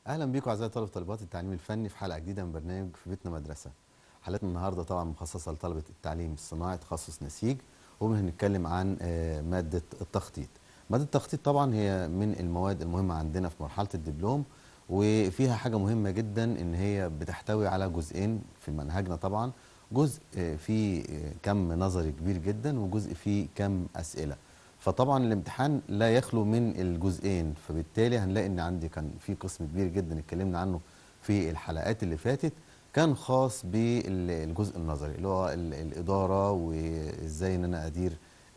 اهلا بيكم اعزائي طلبه طالبات التعليم الفني في حلقه جديده من برنامج في بيتنا مدرسه حلقتنا النهارده طبعا مخصصه لطلبه التعليم الصناعي تخصص نسيج وهنتكلم عن آه، ماده التخطيط ماده التخطيط طبعا هي من المواد المهمه عندنا في مرحله الدبلوم وفيها حاجه مهمه جدا ان هي بتحتوي على جزئين في منهجنا طبعا جزء آه، فيه آه، كم نظري كبير جدا وجزء فيه كم اسئله فطبعا الامتحان لا يخلو من الجزئين فبالتالي هنلاقي ان عندي كان في قسم كبير جدا اتكلمنا عنه في الحلقات اللي فاتت كان خاص بالجزء النظري اللي هو ال- الاداره وازاي ان انا ادير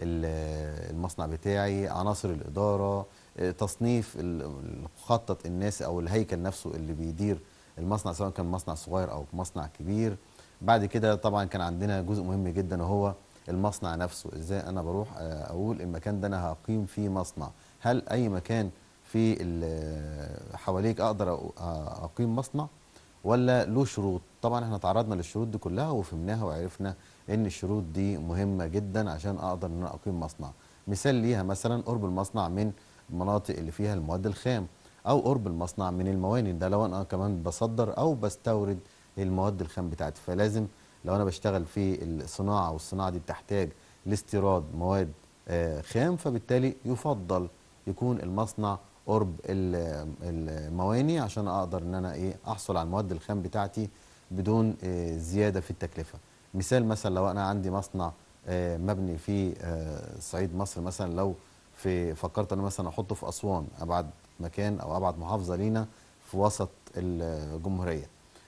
ال- المصنع بتاعي عناصر الاداره آه، تصنيف ال- المخطط الناس او الهيكل نفسه اللي بيدير المصنع سواء كان مصنع صغير او مصنع كبير بعد كده طبعا كان عندنا جزء مهم جدا وهو المصنع نفسه ازاي انا بروح آه، اقول المكان ده انا هقيم فيه مصنع هل اي مكان في ال- حواليك اقدر أ- اقيم مصنع ولا له شروط طبعا احنا تعرضنا للشروط دي كلها وفهمناها وعرفنا ان الشروط دي مهمه جدا عشان اقدر ان انا اقيم مصنع مثال ليها مثلا قرب المصنع من المناطق اللي فيها المواد الخام او قرب المصنع من المواني ده لو انا كمان بصدر او بستورد المواد الخام بتاعتي فلازم لو انا بشتغل في الصناعه والصناعه دي بتحتاج لاستيراد مواد آه، خام فبالتالي يفضل يكون المصنع قرب ال- المواني عشان اقدر ان انا ايه احصل على المواد الخام بتاعتي بدون آه، زياده في التكلفه مثال مثلا لو انا عندي مصنع آه، مبني في آه، صعيد مصر مثلا لو في فكرت انا مثلا احطه في اسوان ابعد مكان او ابعد محافظه لينا في وسط الجمهوريه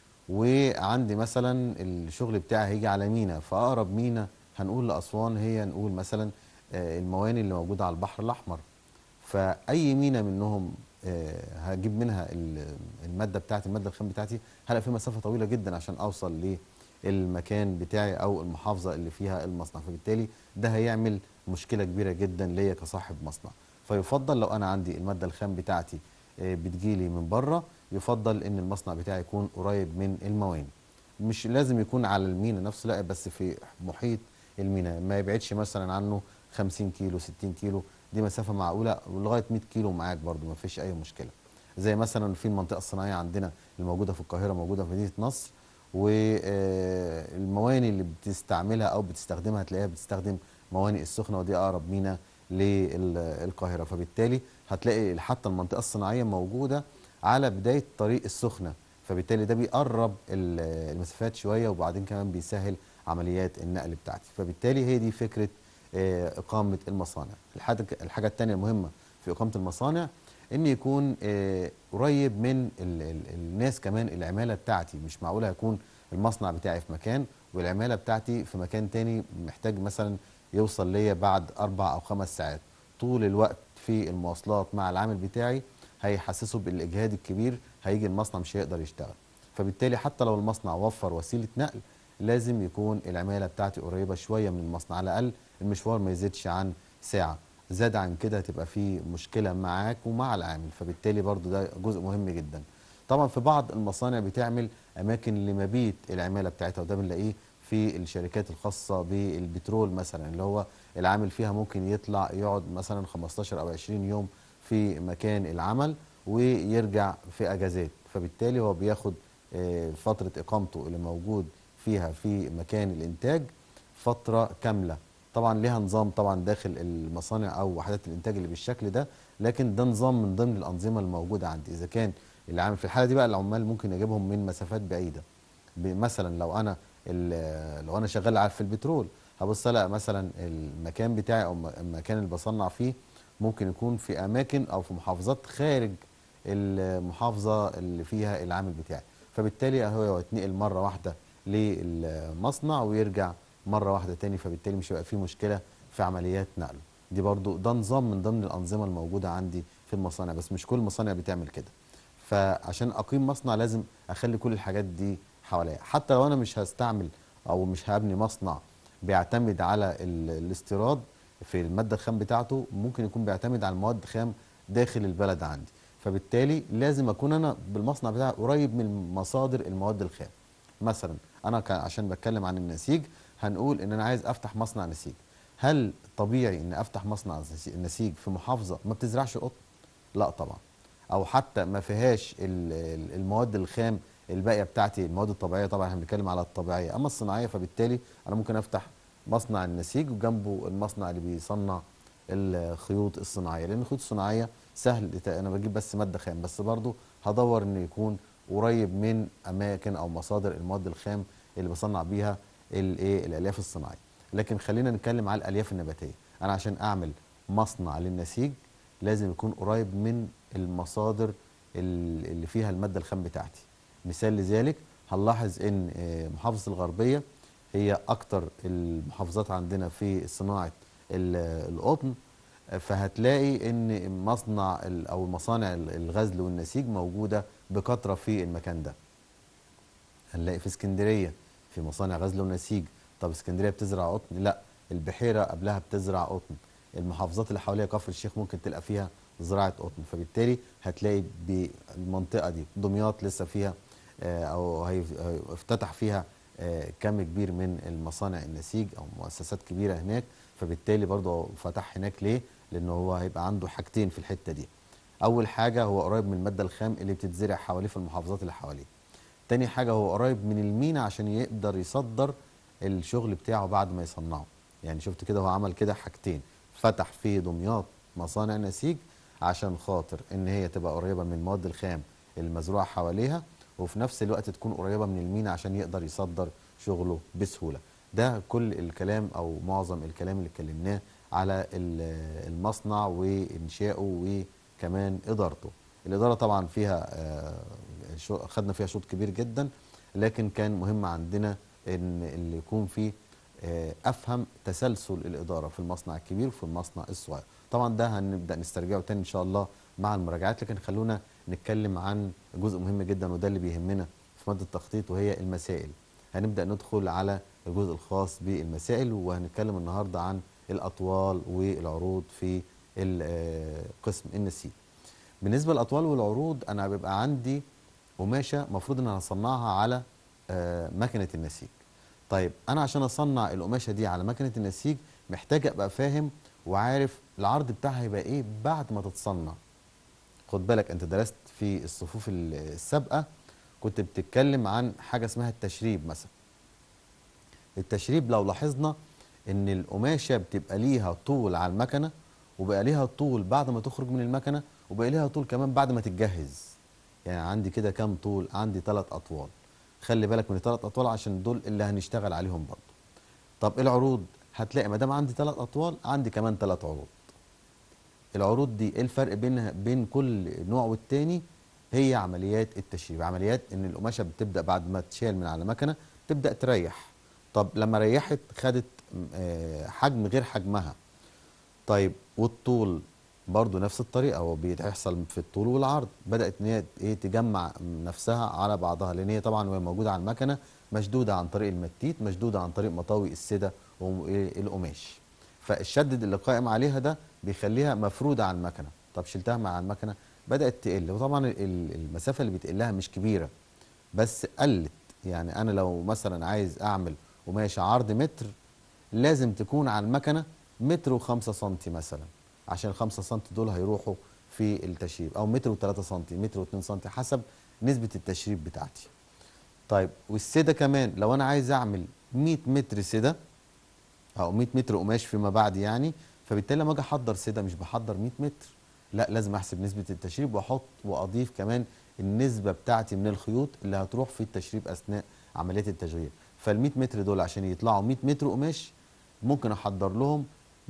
وعندي مثلا الشغل بتاعي هيجي على مينا فاقرب مينا هنقول لاسوان هي نقول مثلا آه، المواني اللي موجوده على البحر الاحمر فاي مينا منهم آه، هجيب منها ال- الماده بتاعتي الماده الخام بتاعتي هلاقي في مسافه طويله جدا عشان اوصل للمكان بتاعي او المحافظه اللي فيها المصنع فبالتالي ده هيعمل مشكله كبيره جدا ليا كصاحب مصنع فيفضل لو انا عندي الماده الخام بتاعتي آه، بتجيلي من بره يفضل ان المصنع بتاعي يكون قريب من المواني مش لازم يكون على المينا نفسه لا بس في محيط المينا ما يبعدش مثلا عنه 50 كيلو 60 كيلو دي مسافه معقوله ولغايه 100 كيلو معاك برضو ما فيش اي مشكله زي مثلا في المنطقه الصناعيه عندنا الموجوده في القاهره موجوده في مدينه نصر والمواني اللي بتستعملها او بتستخدمها تلاقيها بتستخدم موانئ السخنه ودي اقرب مينا للقاهره فبالتالي هتلاقي حتى المنطقه الصناعيه موجوده على بدايه طريق السخنه فبالتالي ده بيقرب ال- المسافات شويه وبعدين كمان بيسهل عمليات النقل بتاعتي فبالتالي هي دي فكره آه، اقامه المصانع الحاجه الحاجه الثانيه المهمه في اقامه المصانع ان يكون آه، قريب من ال ال الناس كمان العماله بتاعتي مش معقوله يكون المصنع بتاعي في مكان والعماله بتاعتي في مكان تاني محتاج مثلا يوصل ليا بعد اربع او خمس ساعات طول الوقت في المواصلات مع العامل بتاعي هيحسسه بالاجهاد الكبير هيجي المصنع مش هيقدر يشتغل فبالتالي حتى لو المصنع وفر وسيله نقل لازم يكون العماله بتاعتي قريبه شويه من المصنع على الاقل المشوار ما يزيدش عن ساعه زاد عن كده هتبقى في مشكله معاك ومع العامل فبالتالي برضو ده جزء مهم جدا طبعا في بعض المصانع بتعمل اماكن لمبيت العماله بتاعتها وده بنلاقيه في الشركات الخاصه بالبترول مثلا اللي هو العامل فيها ممكن يطلع يقعد مثلا 15 او 20 يوم في مكان العمل ويرجع في اجازات فبالتالي هو بياخد آه، فتره اقامته اللي موجود فيها في مكان الانتاج فتره كامله طبعا ليها نظام طبعا داخل المصانع او وحدات الانتاج اللي بالشكل ده لكن ده نظام من ضمن الانظمه الموجوده عندي اذا كان العامل في الحاله دي بقى العمال ممكن اجيبهم من مسافات بعيده ب- مثلا لو انا ال- لو انا شغال على- في البترول هبص الاقي مثلا المكان بتاعي او الم- المكان اللي بصنع فيه ممكن يكون في اماكن او في محافظات خارج المحافظه اللي فيها العامل بتاعي فبالتالي هو يتنقل مره واحده للمصنع ويرجع مره واحده تاني فبالتالي مش هيبقى فيه مشكله في عمليات نقله دي برضو ده نظام من ضمن الانظمه الموجوده عندي في المصانع بس مش كل المصانع بتعمل كده فعشان اقيم مصنع لازم اخلي كل الحاجات دي حواليا حتى لو انا مش هستعمل او مش هبني مصنع بيعتمد على ال- الاستيراد في الماده الخام بتاعته ممكن يكون بيعتمد على المواد خام داخل البلد عندي فبالتالي لازم اكون انا بالمصنع بتاعي قريب من مصادر المواد الخام مثلا انا ك- عشان بتكلم عن النسيج هنقول ان انا عايز افتح مصنع نسيج هل طبيعي ان افتح مصنع نسي- نسيج في محافظه ما بتزرعش قطن لا طبعا او حتى ما فيهاش ال- ال- المواد الخام الباقيه بتاعتي المواد الطبيعيه طبعا احنا بنتكلم على الطبيعيه اما الصناعيه فبالتالي انا ممكن افتح مصنع النسيج وجنبه المصنع اللي بيصنع الخيوط الصناعيه لان الخيوط الصناعيه سهل ت- انا بجيب بس ماده خام بس برضو هدور ان يكون قريب من اماكن او مصادر المواد الخام اللي بصنع بيها الايه الالياف الصناعيه لكن خلينا نتكلم على الالياف النباتيه انا عشان اعمل مصنع للنسيج لازم يكون قريب من المصادر ال- اللي فيها الماده الخام بتاعتي مثال لذلك هنلاحظ ان آه، محافظه الغربيه هي اكتر المحافظات عندنا في صناعه ال- القطن آه، فهتلاقي ان مصنع ال- او مصانع ال- الغزل والنسيج موجوده بكثره في المكان ده هنلاقي في اسكندريه في مصانع غزل ونسيج طب اسكندريه بتزرع قطن لا البحيره قبلها بتزرع قطن المحافظات اللي حواليها كفر الشيخ ممكن تلقى فيها زراعه قطن فبالتالي هتلاقي بالمنطقه دي دمياط لسه فيها آه، او هي- هي- افتتح فيها آه، كم كبير من المصانع النسيج او مؤسسات كبيره هناك فبالتالي برضه فتح هناك ليه لان هو هيبقى عنده حاجتين في الحته دي اول حاجه هو قريب من الماده الخام اللي بتتزرع حواليه في المحافظات اللي حواليه تاني حاجة هو قريب من المينا عشان يقدر يصدر الشغل بتاعه بعد ما يصنعه يعني شفت كده هو عمل كده حاجتين فتح في دمياط مصانع نسيج عشان خاطر ان هي تبقى قريبة من المواد الخام المزروعة حواليها وفي نفس الوقت تكون قريبة من المينا عشان يقدر يصدر شغله بسهولة ده كل الكلام او معظم الكلام اللي اتكلمناه على ال- المصنع وانشائه وكمان ادارته الاداره طبعا فيها آه، شو- خدنا فيها شوط كبير جدا لكن كان مهم عندنا ان اللي يكون فيه آه، افهم تسلسل الاداره في المصنع الكبير وفي المصنع الصغير طبعا ده هنبدا نسترجعه تاني ان شاء الله مع المراجعات لكن خلونا نتكلم عن جزء مهم جدا وده اللي بيهمنا في ماده التخطيط وهي المسائل هنبدا ندخل على الجزء الخاص بالمسائل وهنتكلم النهارده عن الاطوال والعروض في ال- آه، قسم النسيج بالنسبه للاطوال والعروض انا بيبقى عندي قماشه المفروض ان انا اصنعها على آه، مكنه النسيج طيب انا عشان اصنع القماشه دي على مكنه النسيج محتاج ابقى فاهم وعارف العرض بتاعها هيبقى ايه بعد ما تتصنع خد بالك انت درست في الصفوف ال- السابقه كنت بتتكلم عن حاجه اسمها التشريب مثلا التشريب لو لاحظنا ان القماشه بتبقى ليها طول على المكنه وبقى ليها طول بعد ما تخرج من المكنه وبقى ليها طول كمان بعد ما تتجهز يعني عندي كده كام طول عندي ثلاث اطوال خلي بالك من الثلاث اطوال عشان دول اللي هنشتغل عليهم برضه طب العروض هتلاقي ما دام عندي ثلاث اطوال عندي كمان ثلاث عروض العروض دي ايه الفرق بينها بين كل نوع والتاني هي عمليات التشريب عمليات ان القماشه بتبدا بعد ما تشال من على مكنه تبدا تريح طب لما ريحت خدت آه، حجم غير حجمها طيب والطول برضو نفس الطريقه هو بيحصل في الطول والعرض بدات ان هي ايه تجمع نفسها على بعضها لان هي طبعا وهي موجوده على المكنه مشدوده عن طريق المتيت مشدوده عن طريق مطاوي السده والقماش فالشدد اللي قائم عليها ده بيخليها مفروده على المكنه طب شلتها مع المكنه بدات تقل وطبعا ال- المسافه اللي بتقلها مش كبيره بس قلت يعني انا لو مثلا عايز اعمل قماشه عرض متر لازم تكون على المكنه متر وخمسة سنتي مثلا عشان الخمسة سنتي دول هيروحوا في التشريب او متر وثلاثة سنتي متر واتنين سنتي حسب نسبة التشريب بتاعتي طيب والسدة كمان لو انا عايز اعمل 100 متر سدة او 100 متر قماش فيما بعد يعني فبالتالي لما اجي احضر سدة مش بحضر 100 متر لا لازم احسب نسبة التشريب واحط واضيف كمان النسبة بتاعتي من الخيوط اللي هتروح في التشريب اثناء عملية التشغيل فال 100 متر دول عشان يطلعوا 100 متر قماش ممكن احضر لهم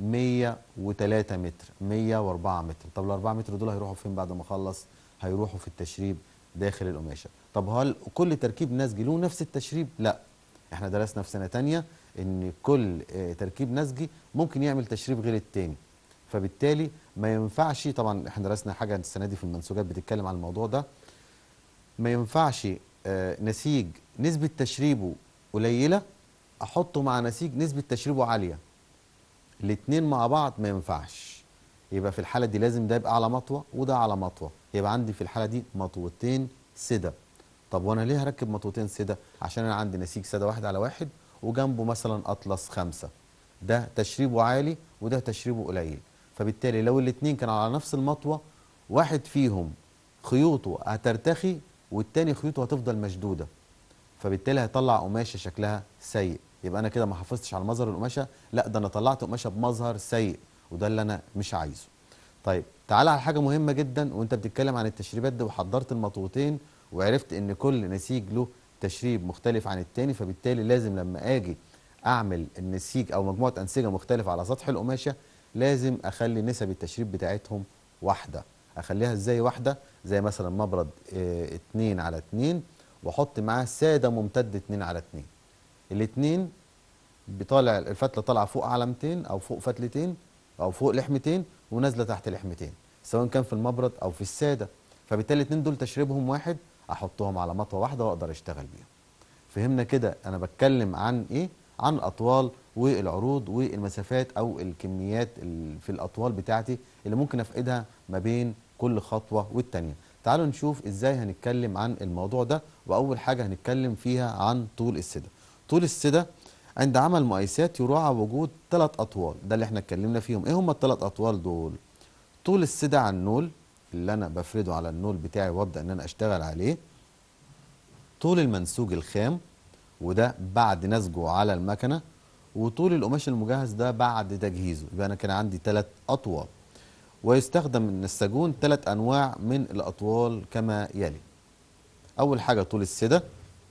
103 متر 104 متر طب ال 4 متر دول هيروحوا فين بعد ما اخلص هيروحوا في التشريب داخل القماشه طب هل كل تركيب نسجي له نفس التشريب لا احنا درسنا في سنه تانية ان كل آه، تركيب نسجي ممكن يعمل تشريب غير التاني فبالتالي ما ينفعش طبعا احنا درسنا حاجه السنه دي في المنسوجات بتتكلم عن الموضوع ده ما ينفعش آه، نسيج نسبه تشريبه قليله احطه مع نسيج نسبه تشريبه عاليه الاثنين مع بعض ما ينفعش يبقى في الحاله دي لازم ده يبقى على مطوه وده على مطوه يبقى عندي في الحاله دي مطوتين سده طب وانا ليه هركب مطوتين سده عشان انا عندي نسيج سده واحد على واحد وجنبه مثلا اطلس خمسة ده تشريبه عالي وده تشريبه قليل فبالتالي لو الاثنين كانوا على نفس المطوه واحد فيهم خيوطه هترتخي والتاني خيوطه هتفضل مشدوده فبالتالي هيطلع قماشه شكلها سيء يبقى انا كده ما حافظتش على مظهر القماشه لا ده انا طلعت قماشه بمظهر سيء وده اللي انا مش عايزه طيب تعالى على حاجه مهمه جدا وانت بتتكلم عن التشريبات دي وحضرت المطوتين وعرفت ان كل نسيج له تشريب مختلف عن التاني فبالتالي لازم لما اجي اعمل النسيج او مجموعه انسجه مختلفه على سطح القماشه لازم اخلي نسب التشريب بتاعتهم واحده اخليها ازاي واحده زي مثلا مبرد 2 على 2 واحط معاه ساده ممتد 2 على 2 الاثنين بيطالع الفتله طالعه فوق علامتين او فوق فتلتين او فوق لحمتين ونازله تحت لحمتين سواء كان في المبرد او في الساده فبالتالي الاثنين دول تشريبهم واحد احطهم على مطوه واحده واقدر اشتغل بيهم فهمنا كده انا بتكلم عن ايه عن الاطوال والعروض والمسافات او الكميات ال- في الاطوال بتاعتي اللي ممكن افقدها ما بين كل خطوه والتانيه تعالوا نشوف ازاي هنتكلم عن الموضوع ده واول حاجه هنتكلم فيها عن طول السده طول السده عند عمل مقايسات يراعى وجود ثلاث اطوال ده اللي احنا اتكلمنا فيهم ايه هم الثلاث اطوال دول طول السده على النول اللي انا بفرده على النول بتاعي وابدا ان انا اشتغل عليه طول المنسوج الخام وده بعد نسجه على المكنه وطول القماش المجهز ده بعد تجهيزه يبقى انا كان عندي ثلاث اطوال ويستخدم النساجون ثلاث انواع من الاطوال كما يلي اول حاجه طول السده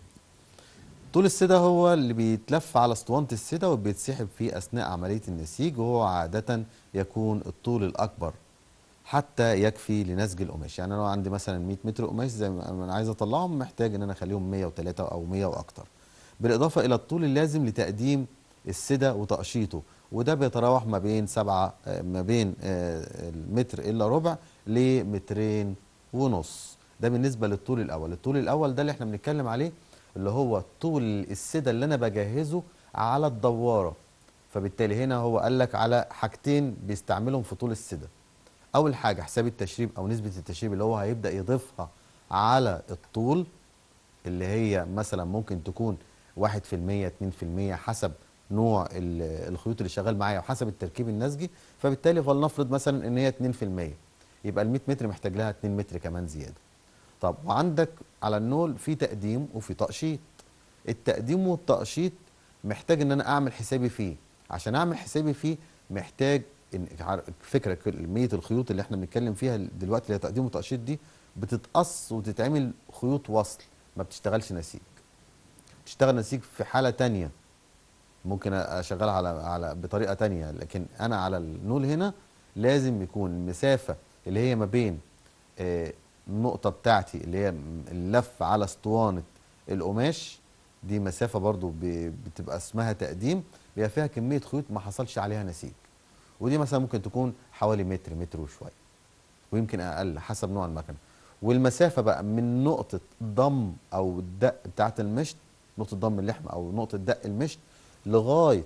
طول السده هو اللي بيتلف على اسطوانه السده وبيتسحب فيه اثناء عمليه النسيج وهو عاده يكون الطول الاكبر حتى يكفي لنسج القماش يعني انا لو عندي مثلا 100 متر قماش زي ما انا عايز اطلعهم محتاج ان انا اخليهم 103 او 100 واكتر بالاضافه الى الطول اللازم لتقديم السده وتقشيطه وده بيتراوح ما بين سبعة آه، ما بين آه، المتر الا ربع لمترين ونص ده بالنسبه للطول الاول الطول الاول ده اللي احنا بنتكلم عليه اللي هو طول السده اللي انا بجهزه على الدواره فبالتالي هنا هو قال لك على حاجتين بيستعملهم في طول السده اول حاجه حساب التشريب او نسبه التشريب اللي هو هيبدا يضيفها على الطول اللي هي مثلا ممكن تكون 1% 2% حسب نوع ال- الخيوط اللي شغال معايا وحسب التركيب النسجي فبالتالي فلنفرض مثلا ان هي 2% يبقى ال 100 متر محتاج لها 2 متر كمان زياده طب وعندك على النول في تقديم وفي تقشيط التقديم والتقشيط محتاج ان انا اعمل حسابي فيه عشان اعمل حسابي فيه محتاج ان عار- فكره كميه الخيوط اللي احنا بنتكلم فيها دلوقتي اللي هي تقديم وتقشيط دي بتتقص وتتعمل خيوط وصل ما بتشتغلش نسيج بتشتغل نسيج في حاله تانية ممكن اشغلها على على بطريقه تانية لكن انا على النول هنا لازم يكون المسافه اللي هي ما بين آه، النقطه بتاعتي اللي هي اللف على اسطوانه القماش دي مسافه برضو ب- بتبقى اسمها تقديم بيبقى فيها كميه خيوط ما حصلش عليها نسيج ودي مثلا ممكن تكون حوالي متر متر وشويه ويمكن اقل حسب نوع المكنه والمسافه بقى من نقطه ضم او الدق بتاعه المشط نقطه ضم اللحم او نقطه دق المشط لغايه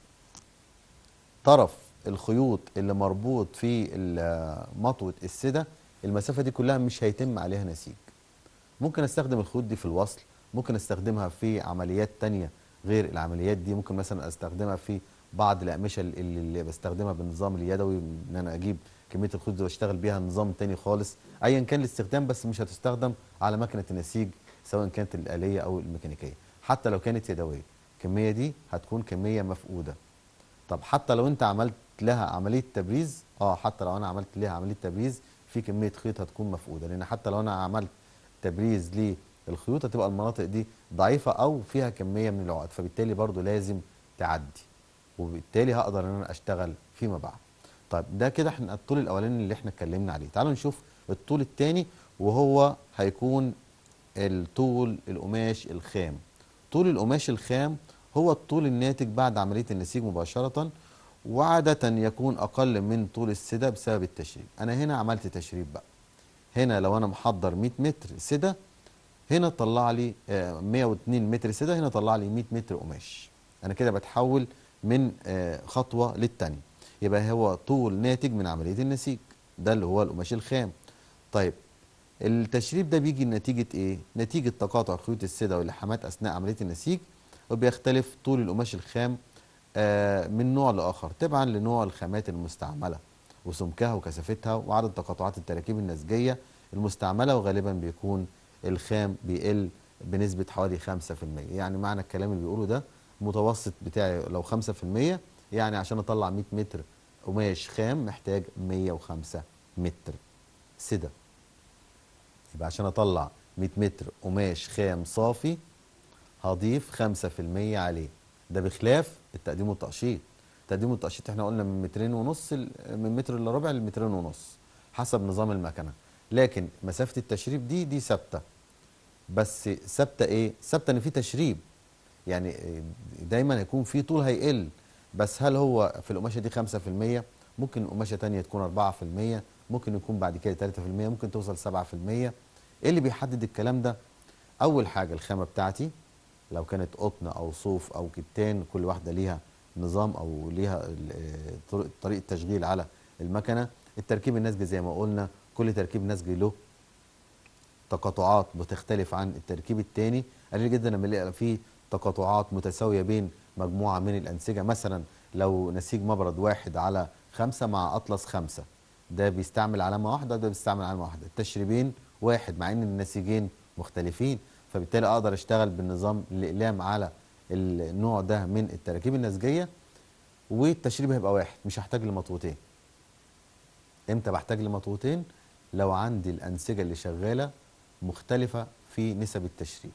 طرف الخيوط اللي مربوط في ال- مطوه السده المسافه دي كلها مش هيتم عليها نسيج ممكن استخدم الخيوط دي في الوصل ممكن استخدمها في عمليات تانية غير العمليات دي ممكن مثلا استخدمها في بعض الاقمشه اللي, اللي بستخدمها بالنظام اليدوي ان انا اجيب كميه الخيوط دي واشتغل بيها نظام تاني خالص ايا كان الاستخدام بس مش هتستخدم على مكنه النسيج سواء كانت الاليه او الميكانيكيه حتى لو كانت يدويه الكميه دي هتكون كميه مفقوده طب حتى لو انت عملت لها عمليه تبريز اه حتى لو انا عملت لها عمليه تبريز في كميه خيط هتكون مفقوده لان حتى لو انا عملت تبريز للخيوط هتبقى المناطق دي ضعيفه او فيها كميه من العقد فبالتالي برضو لازم تعدي وبالتالي هقدر ان انا اشتغل فيما بعد طيب ده كده احنا الطول الاولاني اللي احنا اتكلمنا عليه تعالوا نشوف الطول الثاني وهو هيكون الطول القماش الخام طول القماش الخام هو الطول الناتج بعد عملية النسيج مباشرة وعادة يكون أقل من طول السدة بسبب التشريب أنا هنا عملت تشريب بقى هنا لو أنا محضر 100 متر سدة هنا طلع لي آه، 102 متر سدة هنا طلع لي 100 متر قماش أنا كده بتحول من آه، خطوة للتانية يبقى هو طول ناتج من عملية النسيج ده اللي هو القماش الخام طيب التشريب ده بيجي نتيجة ايه؟ نتيجة تقاطع خيوط السدة واللحامات أثناء عملية النسيج وبيختلف طول القماش الخام آه، من نوع لآخر تبعا لنوع الخامات المستعملة وسمكها وكثافتها وعدد تقاطعات التراكيب النسجية المستعمله وغالبا بيكون الخام بيقل بنسبه حوالي 5% يعني معنى الكلام اللي بيقوله ده متوسط بتاعي لو 5% يعني عشان اطلع 100 متر قماش خام محتاج 105 متر سده يبقى عشان اطلع 100 متر قماش خام صافي هضيف 5% عليه ده بخلاف التقديم والتقشيط التقديم والتقشيط احنا قلنا من مترين ونص ل- من متر الا ربع لمترين ونص حسب نظام المكنه لكن مسافه التشريب دي دي ثابته بس ثابته ايه ثابته ان في تشريب يعني دايما هيكون في طول هيقل بس هل هو في القماشه دي 5% ممكن قماشه تانية تكون 4% ممكن يكون بعد كده 3% ممكن توصل 7% ايه اللي بيحدد الكلام ده اول حاجه الخامه بتاعتي لو كانت قطن او صوف او كتان كل واحده ليها نظام او ليها ال- آه، طرق- طريقه تشغيل على المكنه التركيب النسجي زي ما قلنا كل تركيب نسجي له تقاطعات بتختلف عن التركيب الثاني قليل جدا لما نلاقي فيه تقاطعات متساويه بين مجموعه من الانسجه مثلا لو نسيج مبرد واحد على خمسة مع اطلس خمسة ده بيستعمل علامه واحده ده بيستعمل علامه واحده التشريبين واحد مع ان النسيجين مختلفين فبالتالي اقدر اشتغل بالنظام الاقلام على النوع ده من التراكيب النسجيه والتشريب هيبقى واحد مش هحتاج لمطوتين امتى بحتاج لمطوتين لو عندي الانسجه اللي شغاله مختلفه في نسب التشريب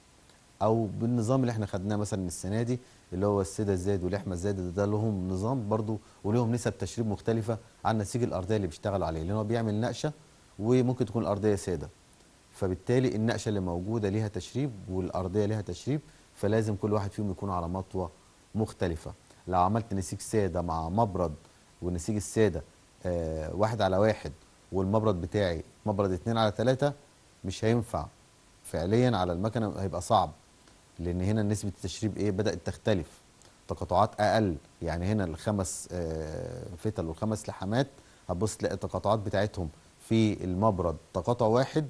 او بالنظام اللي احنا خدناه مثلا السنه دي اللي هو السده الزايد والاحمى الزايد ده, ده لهم نظام برضو ولهم نسب تشريب مختلفه عن نسيج الارضيه اللي بيشتغلوا عليه لان هو بيعمل نقشه وممكن تكون الارضيه ساده فبالتالي النقشه اللي موجوده ليها تشريب والارضيه ليها تشريب فلازم كل واحد فيهم يكون على مطوه مختلفه لو عملت نسيج ساده مع مبرد والنسيج الساده آه واحد على واحد والمبرد بتاعي مبرد اتنين على تلاته مش هينفع فعليا على المكنه هيبقى صعب لان هنا نسبه التشريب ايه بدات تختلف تقاطعات اقل يعني هنا الخمس آه، فتل والخمس لحامات هتبص تلاقي التقاطعات بتاعتهم في المبرد تقاطع واحد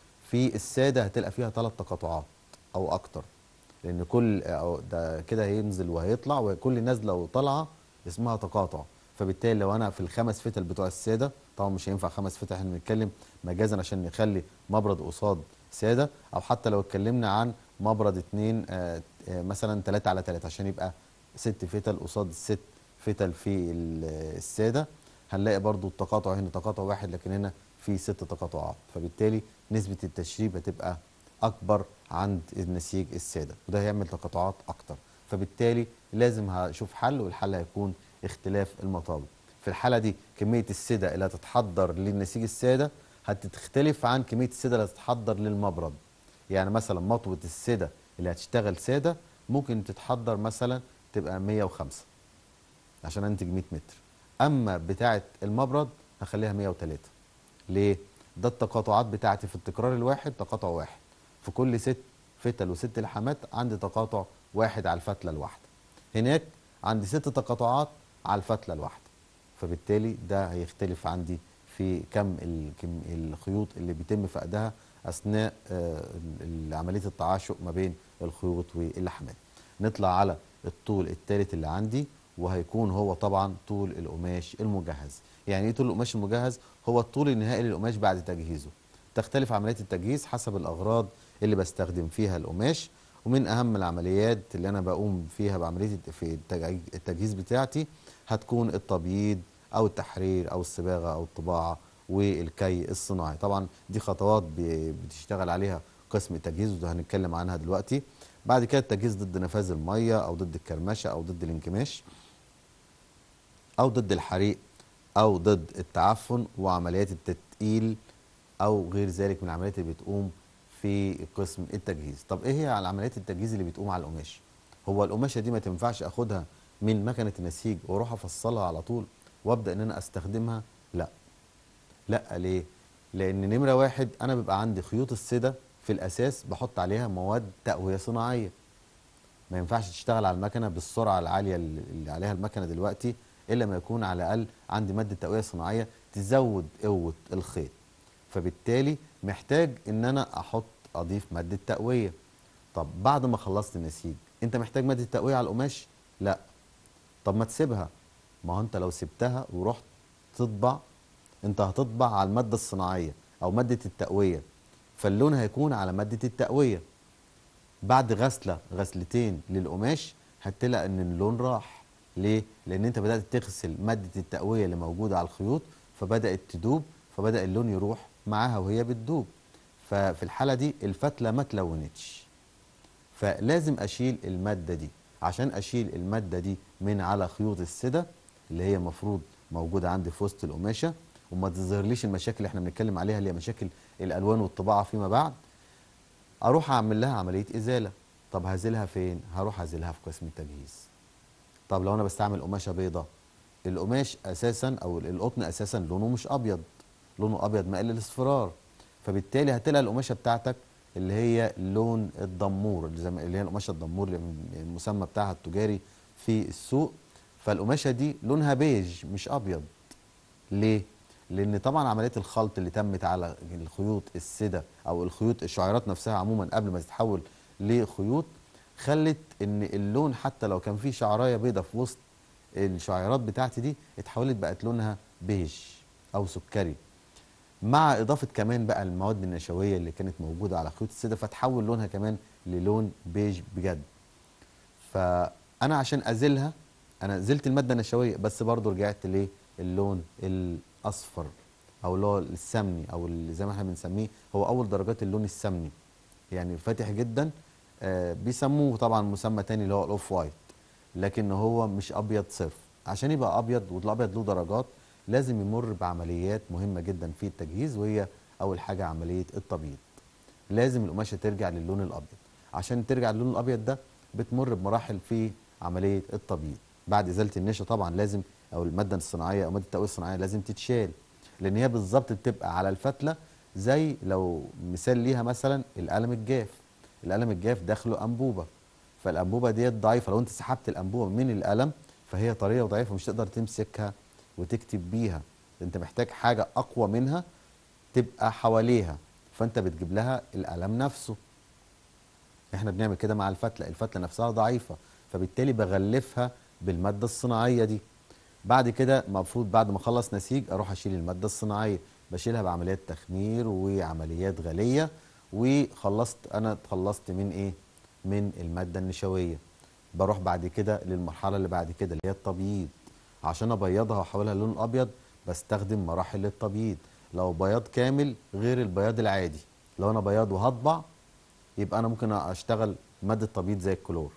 في الساده هتلقى فيها ثلاث تقاطعات او اكتر لان كل أو ده كده هينزل وهيطلع وكل نازله وطالعه اسمها تقاطع فبالتالي لو انا في الخمس فتل بتوع الساده طبعا مش هينفع خمس فتل احنا بنتكلم مجازا عشان نخلي مبرد قصاد ساده او حتى لو اتكلمنا عن مبرد اتنين آه، آه، مثلا تلاتة على تلاتة عشان يبقى ست فتل قصاد الست فتل في ال- الساده هنلاقي برضو التقاطع هنا تقاطع واحد لكن هنا في ست تقاطعات فبالتالي نسبه التشريب هتبقى اكبر عند النسيج الساده وده هيعمل تقاطعات اكتر فبالتالي لازم هشوف حل والحل هيكون اختلاف المطابق في الحاله دي كميه السده اللي هتتحضر للنسيج الساده هتختلف عن كميه السده اللي هتتحضر للمبرد يعني مثلا مطوه السده اللي هتشتغل ساده ممكن تتحضر مثلا تبقى 105 عشان انتج 100 متر اما بتاعه المبرد هخليها 103 ليه ده التقاطعات بتاعتي في التكرار الواحد تقاطع واحد في كل ست فتل وست لحامات عندي تقاطع واحد على الفتله الواحده هناك عندي ست تقاطعات على الفتله الواحده فبالتالي ده هيختلف عندي في كم الكم- الخيوط اللي بيتم فقدها اثناء آه، ال- عمليه التعاشق ما بين الخيوط واللحمات نطلع على الطول الثالث اللي عندي وهيكون هو طبعا طول القماش المجهز يعني ايه طول القماش المجهز هو الطول النهائي للقماش بعد تجهيزه تختلف عمليه التجهيز حسب الاغراض اللي بستخدم فيها القماش ومن اهم العمليات اللي انا بقوم فيها بعمليه الت- في التج- التجهيز بتاعتي هتكون التبييض او التحرير او الصباغه او الطباعه والكي الصناعي طبعا دي خطوات ب- بتشتغل عليها قسم التجهيز وده هنتكلم عنها دلوقتي بعد كده التجهيز ضد نفاذ الميه او ضد الكرمشه او ضد الانكماش او ضد الحريق او ضد التعفن وعمليات التتقيل او غير ذلك من العمليات اللي بتقوم في قسم التجهيز طب ايه هي على عمليات التجهيز اللي بتقوم على القماش هو القماشه دي ما تنفعش اخدها من مكنه النسيج واروح افصلها على طول وابدا ان انا استخدمها لا لا ليه لان نمره واحد انا بيبقى عندي خيوط السده في الاساس بحط عليها مواد تقويه صناعيه ما ينفعش تشتغل على المكنه بالسرعه العاليه اللي اللي عليها المكنه دلوقتي الا ما يكون على الاقل عندي ماده تقويه صناعيه تزود قوه الخيط فبالتالي محتاج ان انا احط اضيف ماده تقويه طب بعد ما خلصت النسيج انت محتاج ماده تقويه على القماش لا طب ما تسيبها ما هو انت لو سبتها ورحت تطبع انت هتطبع على الماده الصناعيه او ماده التقويه فاللون هيكون على ماده التقويه بعد غسله غسلتين للقماش هتلاقي ان اللون راح ليه لان انت بدات تغسل ماده التقويه اللي موجوده على الخيوط فبدات تدوب فبدا اللون يروح معاها وهي بتدوب ففي الحاله دي الفتله ما تلونتش فلازم اشيل الماده دي عشان اشيل الماده دي من على خيوط السده اللي هي المفروض موجوده عندي في وسط القماشه وما تظهرليش المشاكل اللي احنا بنتكلم عليها اللي هي مشاكل الالوان والطباعه فيما بعد اروح اعمل لها عمليه ازاله طب هزيلها فين هروح ازيلها في قسم التجهيز طب لو انا بستعمل قماشه بيضه القماش اساسا او القطن اساسا لونه مش ابيض لونه ابيض مائل للاصفرار فبالتالي هتلاقي القماشه بتاعتك اللي هي لون الدمور اللي, زي ما- اللي هي القماشه الدمور اللي المسمى بتاعها التجاري في السوق فالقماشه دي لونها بيج مش ابيض ليه؟ لأن طبعا عملية الخلط اللي تمت على الخيوط السدة أو الخيوط الشعيرات نفسها عموما قبل ما تتحول لخيوط خلت إن اللون حتى لو كان فيه شعراية بيضة في وسط الشعيرات بتاعتي دي اتحولت بقت لونها بيج أو سكري مع إضافة كمان بقى المواد النشوية اللي كانت موجودة على خيوط السدة فتحول لونها كمان للون بيج بجد فانا عشان ازيلها انا زلت الماده النشويه بس برضو رجعت ليه اللون الاصفر او اللي هو السمني او اللي زي ما احنا بنسميه هو اول درجات اللون السمني يعني فاتح جدا آه بيسموه طبعا مسمى تاني اللي هو الاوف وايت لكن هو مش ابيض صرف عشان يبقى ابيض والابيض له درجات لازم يمر بعمليات مهمه جدا في التجهيز وهي اول حاجه عمليه التبييض لازم القماشه ترجع للون الابيض عشان ترجع للون الابيض ده بتمر بمراحل في عمليه التبييض بعد ازاله النشا طبعا لازم او الماده الصناعيه او ماده التقويه الصناعيه لازم تتشال لان هي بالظبط بتبقى على الفتله زي لو مثال ليها مثلا القلم الجاف القلم الجاف داخله انبوبه فالانبوبه ديت ضعيفه لو انت سحبت الانبوبه من القلم فهي طريه وضعيفه مش تقدر تمسكها وتكتب بيها انت محتاج حاجه اقوى منها تبقى حواليها فانت بتجيب لها القلم نفسه احنا بنعمل كده مع الفتله الفتله نفسها ضعيفه فبالتالي بغلفها بالماده الصناعيه دي بعد كده المفروض بعد ما اخلص نسيج اروح اشيل الماده الصناعيه بشيلها بعمليات تخمير وعمليات غليه وخلصت انا اتخلصت من ايه من الماده النشويه بروح بعد كده للمرحله اللي بعد كده اللي هي التبييض عشان ابيضها واحولها للون الابيض بستخدم مراحل التبييض لو بياض كامل غير البياض العادي لو انا بياض وهطبع يبقى انا ممكن اشتغل ماده تبييض زي الكلور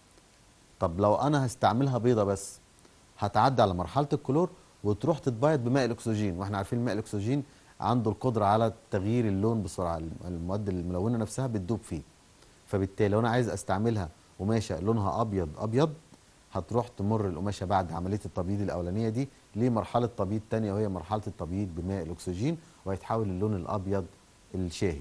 طب لو انا هستعملها بيضه بس هتعدي على مرحله الكلور وتروح تتبيض بماء الاكسجين واحنا عارفين ماء الاكسجين عنده القدره على تغيير اللون بسرعه المواد الملونه نفسها بتدوب فيه فبالتالي لو انا عايز استعملها قماشه لونها ابيض ابيض هتروح تمر القماشه بعد عمليه التبييض الاولانيه دي لمرحله تبييض تانية وهي مرحله التبييض بماء الاكسجين وهيتحول اللون الابيض الشاهي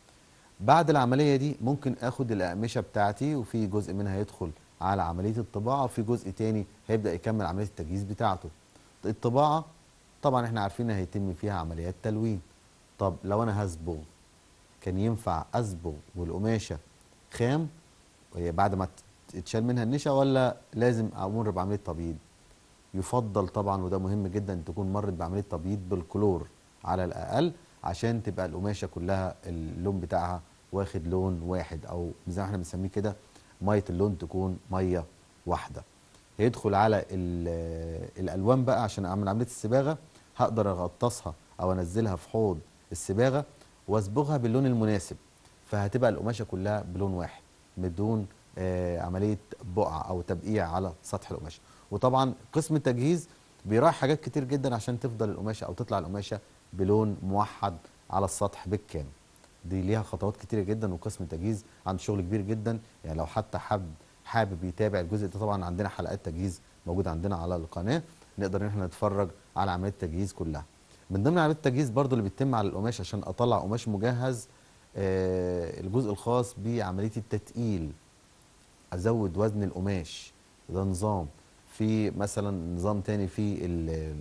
بعد العمليه دي ممكن اخد الاقمشه بتاعتي وفي جزء منها يدخل على عمليه الطباعه وفي جزء تاني هيبدا يكمل عمليه التجهيز بتاعته الطباعه طبعا احنا عارفين إن هيتم فيها عمليات تلوين طب لو انا هصبغ كان ينفع اصبغ والقماشه خام وهي بعد ما تتشال منها النشا ولا لازم امر بعمليه تبييض يفضل طبعا وده مهم جدا ان تكون مرت بعمليه تبييض بالكلور على الاقل عشان تبقى القماشه كلها اللون بتاعها واخد لون واحد او زي ما احنا بنسميه كده ميه اللون تكون ميه واحده يدخل على ال- الالوان بقى عشان اعمل عمليه الصباغه هقدر اغطسها او انزلها في حوض الصباغه واصبغها باللون المناسب فهتبقى القماشه كلها بلون واحد بدون آه عمليه بقع او تبقيع على سطح القماشه وطبعا قسم التجهيز بيراعي حاجات كتير جدا عشان تفضل القماشه او تطلع القماشه بلون موحد على السطح بالكامل دي ليها خطوات كتيره جدا وقسم التجهيز عنده شغل كبير جدا يعني لو حتى حد حابب يتابع الجزء ده طبعا عندنا حلقات تجهيز موجوده عندنا على القناه نقدر ان احنا نتفرج على عمليه التجهيز كلها من ضمن عمليه التجهيز برضو اللي بتتم على القماش عشان اطلع قماش مجهز آه الجزء الخاص بعمليه التتقيل ازود وزن القماش ده نظام في مثلا نظام تاني في ال-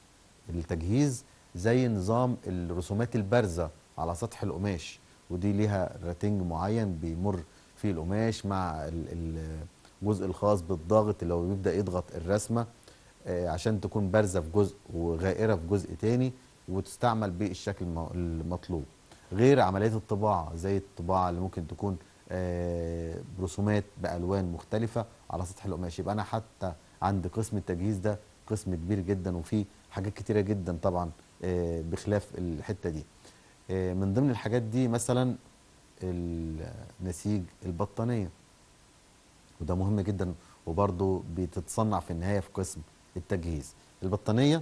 التجهيز زي نظام الرسومات البارزه على سطح القماش ودي ليها راتنج معين بيمر فيه القماش مع ال- ال- الجزء الخاص بالضغط اللي هو بيبدا يضغط الرسمه آه، عشان تكون بارزه في جزء وغائره في جزء تاني وتستعمل بالشكل الم- المطلوب غير عمليات الطباعه زي الطباعه اللي ممكن تكون آه، برسومات بالوان مختلفه على سطح القماش يبقى انا حتى عند قسم التجهيز ده قسم كبير جدا وفيه حاجات كتيره جدا طبعا آه، بخلاف الحته دي آه، من ضمن الحاجات دي مثلا النسيج البطانيه وده مهم جدا وبرضه بتتصنع في النهايه في قسم التجهيز البطانيه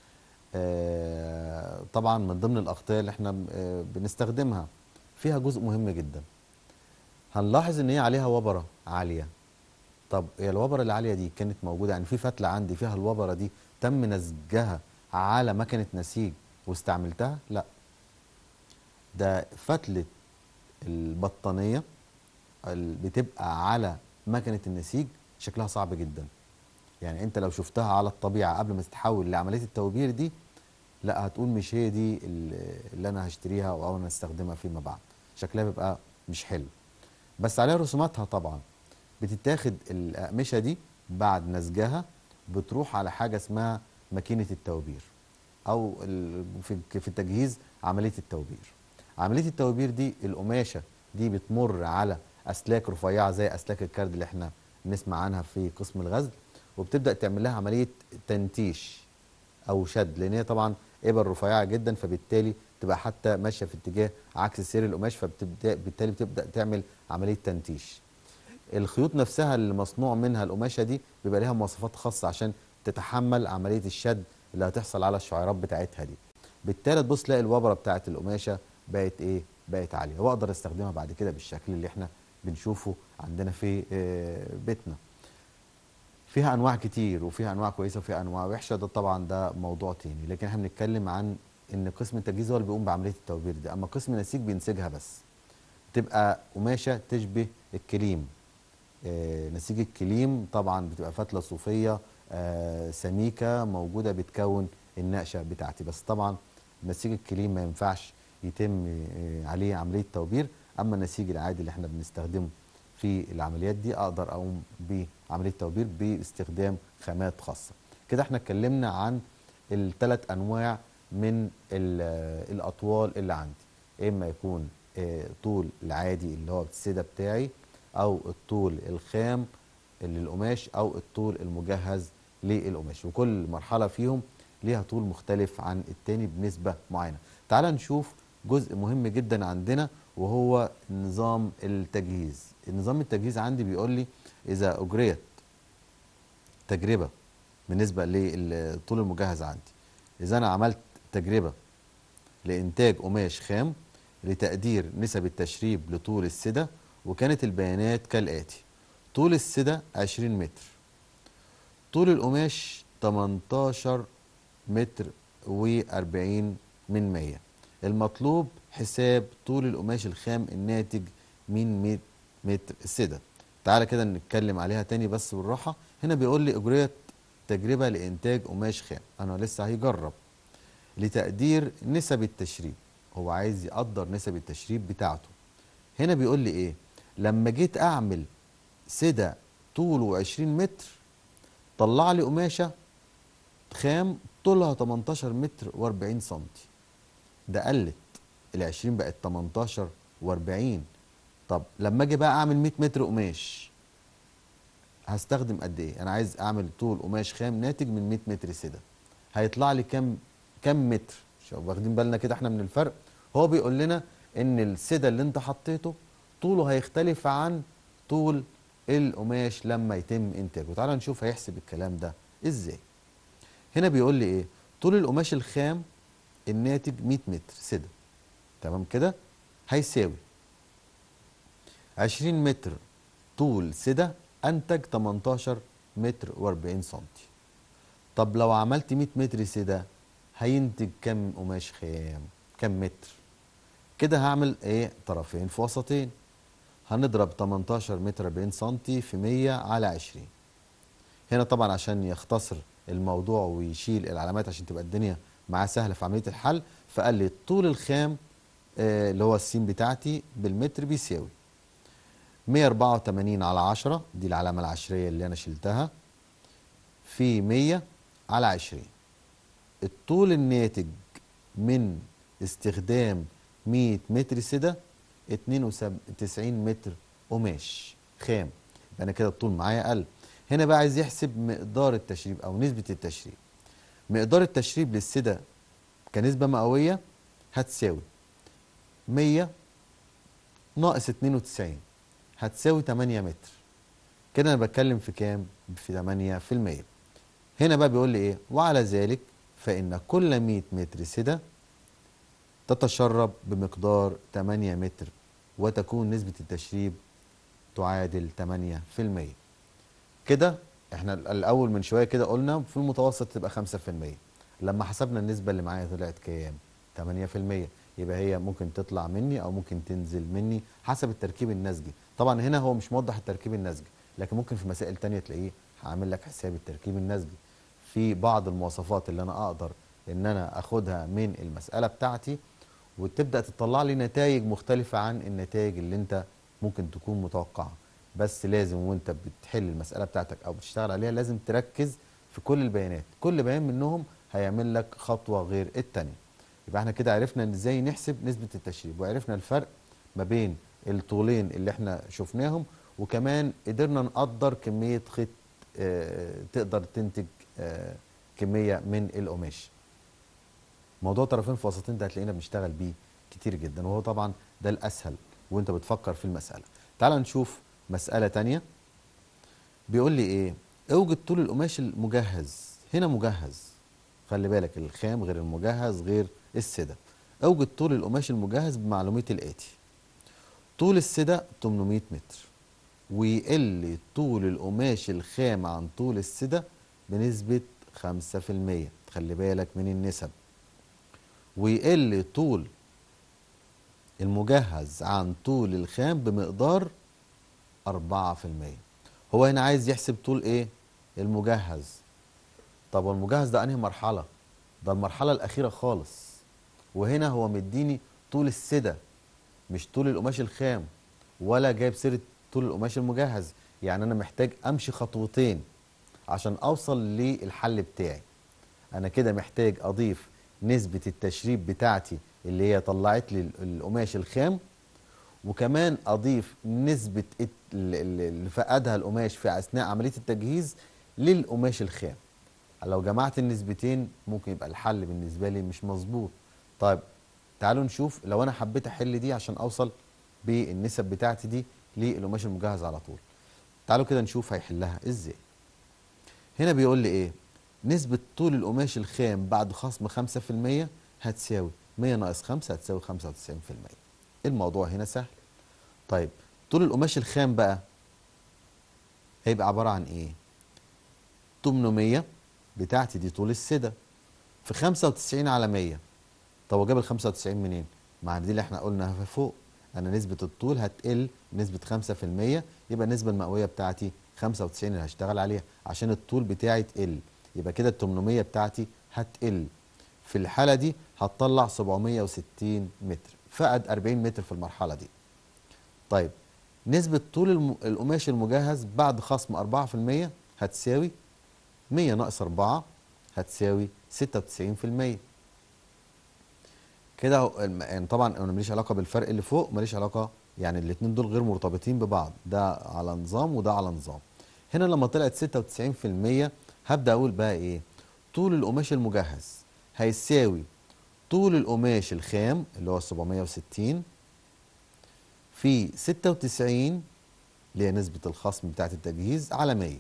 آه، طبعا من ضمن الاغطيه اللي احنا آه، بنستخدمها فيها جزء مهم جدا هنلاحظ ان هي عليها وبره عاليه طب هي الوبره العاليه دي كانت موجوده يعني في فتله عندي فيها الوبره دي تم نسجها على مكنه نسيج واستعملتها لا ده فتله البطانيه ال- بتبقى على مكنه النسيج شكلها صعب جدا يعني انت لو شفتها على الطبيعه قبل ما تتحول لعمليه التوبير دي لا هتقول مش هي دي ال- اللي انا هشتريها او انا استخدمها فيما بعد شكلها بيبقى مش حلو بس عليها رسوماتها طبعا بتتاخد الاقمشه دي بعد نسجها بتروح على حاجه اسمها ماكينه التوبير او ال- في في التجهيز عمليه التوبير عمليه التوبير دي القماشه دي بتمر على اسلاك رفيعه زي اسلاك الكرد اللي احنا بنسمع عنها في قسم الغزل وبتبدا تعمل لها عمليه تنتيش او شد لان هي طبعا ابر رفيعه جدا فبالتالي تبقى حتى ماشيه في اتجاه عكس سير القماش فبالتالي بتبدا تعمل عمليه تنتيش الخيوط نفسها اللي مصنوع منها القماشه دي بيبقى ليها مواصفات خاصه عشان تتحمل عمليه الشد اللي هتحصل على الشعيرات بتاعتها دي بالتالي تبص تلاقي الوبره بتاعت القماشه بقت ايه بقت عاليه واقدر استخدمها بعد كده بالشكل اللي احنا بنشوفه عندنا في آه، بيتنا فيها انواع كتير وفيها انواع كويسه وفيها انواع وحشه ده طبعا ده موضوع تاني لكن احنا بنتكلم عن ان قسم التجهيز هو اللي بيقوم بعمليه التوبير دي اما قسم النسيج بينسجها بس تبقى قماشه تشبه الكليم آه، نسيج الكليم طبعا بتبقى فتله صوفيه آه، سميكه موجوده بتكون النقشه بتاعتي بس طبعا نسيج الكليم ما ينفعش يتم آه، عليه عمليه توبير اما النسيج العادي اللي احنا بنستخدمه في العمليات دي اقدر اقوم بعمليه توبير باستخدام خامات خاصه كده احنا اتكلمنا عن الثلاث انواع من ال- الاطوال اللي عندي اما يكون آه، طول العادي اللي هو السده بتاعي او الطول الخام للقماش او الطول المجهز للقماش وكل مرحله فيهم ليها طول مختلف عن التاني بنسبه معينه تعال نشوف جزء مهم جدا عندنا وهو نظام التجهيز النظام التجهيز عندي بيقول لي اذا اجريت تجربه بالنسبه للطول المجهز عندي اذا انا عملت تجربه لانتاج قماش خام لتقدير نسب التشريب لطول السده وكانت البيانات كالاتي طول السده 20 متر طول القماش 18 متر و40 من 100 المطلوب حساب طول القماش الخام الناتج من 100 متر السده تعالى كده نتكلم عليها تاني بس بالراحه هنا بيقول لي اجريت تجربه لانتاج قماش خام انا لسه هيجرب لتقدير نسب التشريب هو عايز يقدر نسب التشريب بتاعته هنا بيقول لي ايه لما جيت اعمل سده طوله 20 متر طلع لي قماشه خام طولها 18 متر و40 سنتي ده قلت ال 20 بقت 18 و40 طب لما اجي بقى اعمل 100 متر قماش هستخدم قد ايه انا عايز اعمل طول قماش خام ناتج من 100 متر سده هيطلع لي كام كام متر شوف واخدين بالنا كده احنا من الفرق هو بيقول لنا ان السده اللي انت حطيته طوله هيختلف عن طول القماش لما يتم انتاجه تعال نشوف هيحسب الكلام ده ازاي هنا بيقول لي ايه طول القماش الخام الناتج 100 متر سده تمام كده هيساوي 20 متر طول سده انتج 18 متر و40 سنتي طب لو عملت 100 متر سده هينتج كم قماش خام كم متر كده هعمل ايه طرفين في وسطين هنضرب 18 متر 40 سنتي في 100 على 20 هنا طبعا عشان يختصر الموضوع ويشيل العلامات عشان تبقى الدنيا معاه سهله في عمليه الحل فقال لي طول الخام آه، اللي هو السين بتاعتي بالمتر بيساوي 184 على 10 دي العلامه العشريه اللي انا شلتها في 100 على 20 الطول الناتج من استخدام 100 متر سدة 92 متر قماش خام يبقى انا كده الطول معايا قل هنا بقى عايز يحسب مقدار التشريب او نسبة التشريب مقدار التشريب للسدة كنسبة مئوية هتساوي 100 ناقص 92 هتساوي 8 متر كده انا بتكلم في كام في 8% هنا بقى بيقول لي ايه وعلى ذلك فان كل 100 متر سدة تتشرب بمقدار 8 متر وتكون نسبة التشريب تعادل 8% كده احنا الاول من شويه كده قلنا في المتوسط تبقى 5% لما حسبنا النسبه اللي معايا طلعت كام 8% يبقى هي ممكن تطلع مني او ممكن تنزل مني حسب التركيب النسجي طبعا هنا هو مش موضح التركيب النسجي لكن ممكن في مسائل تانية تلاقيه هعمل لك حساب التركيب النسجي في بعض المواصفات اللي انا اقدر ان انا اخدها من المساله بتاعتي وتبدا تطلع لي نتائج مختلفه عن النتائج اللي انت ممكن تكون متوقعها بس لازم وانت بتحل المساله بتاعتك او بتشتغل عليها لازم تركز في كل البيانات كل بيان منهم هيعمل لك خطوه غير الثانيه يبقى احنا كده عرفنا ان ازاي نحسب نسبه التشريب وعرفنا الفرق ما بين الطولين اللي احنا شفناهم وكمان قدرنا نقدر كميه خيط اه تقدر تنتج اه كميه من القماش موضوع طرفين في وسطين ده هتلاقينا بنشتغل بيه كتير جدا وهو طبعا ده الاسهل وانت بتفكر في المساله تعال نشوف مساله تانية بيقول لي ايه اوجد طول القماش المجهز هنا مجهز خلي بالك الخام غير المجهز غير السدة اوجد طول القماش المجهز بمعلومات الاتي طول السدة 800 متر ويقل طول القماش الخام عن طول السدة بنسبة 5% خلي بالك من النسب ويقل طول المجهز عن طول الخام بمقدار 4% هو هنا عايز يحسب طول ايه المجهز طب والمجهز ده انهي مرحله ده المرحله الاخيره خالص وهنا هو مديني طول السده مش طول القماش الخام ولا جايب سيره طول القماش المجهز يعني انا محتاج امشي خطوتين عشان اوصل للحل بتاعي انا كده محتاج اضيف نسبه التشريب بتاعتي اللي هي طلعت لي القماش الخام وكمان اضيف نسبه اللي فقدها القماش في اثناء عمليه التجهيز للقماش الخام لو جمعت النسبتين ممكن يبقى الحل بالنسبه لي مش مظبوط طيب تعالوا نشوف لو انا حبيت احل دي عشان اوصل بالنسب بتاعتي دي للقماش المجهز على طول تعالوا كده نشوف هيحلها ازاي هنا بيقول لي ايه نسبة طول القماش الخام بعد خصم 5% هتساوي 100 ناقص 5 هتساوي 95% الموضوع هنا سهل طيب طول القماش الخام بقى هيبقى عبارة عن ايه 800 بتاعتي دي طول السدة في 95 على 100 طب وجاب ال 95 منين مع دي اللي احنا قلناها فوق انا نسبة الطول هتقل نسبة 5% يبقى النسبة المئوية بتاعتي 95 اللي هشتغل عليها عشان الطول بتاعي تقل يبقى كده ال 800 بتاعتي هتقل في الحالة دي هتطلع 760 متر فقد 40 متر في المرحلة دي طيب نسبة طول الم... القماش المجهز بعد خصم 4% هتساوي 100 ناقص 4 هتساوي 96% كده يعني طبعا انا ماليش علاقه بالفرق اللي فوق ماليش علاقه يعني الاثنين دول غير مرتبطين ببعض ده على نظام وده على نظام هنا لما طلعت 96% هبدا اقول بقى ايه طول القماش المجهز هيساوي طول القماش الخام اللي هو 760 في 96 اللي هي نسبة الخصم بتاعت التجهيز على 100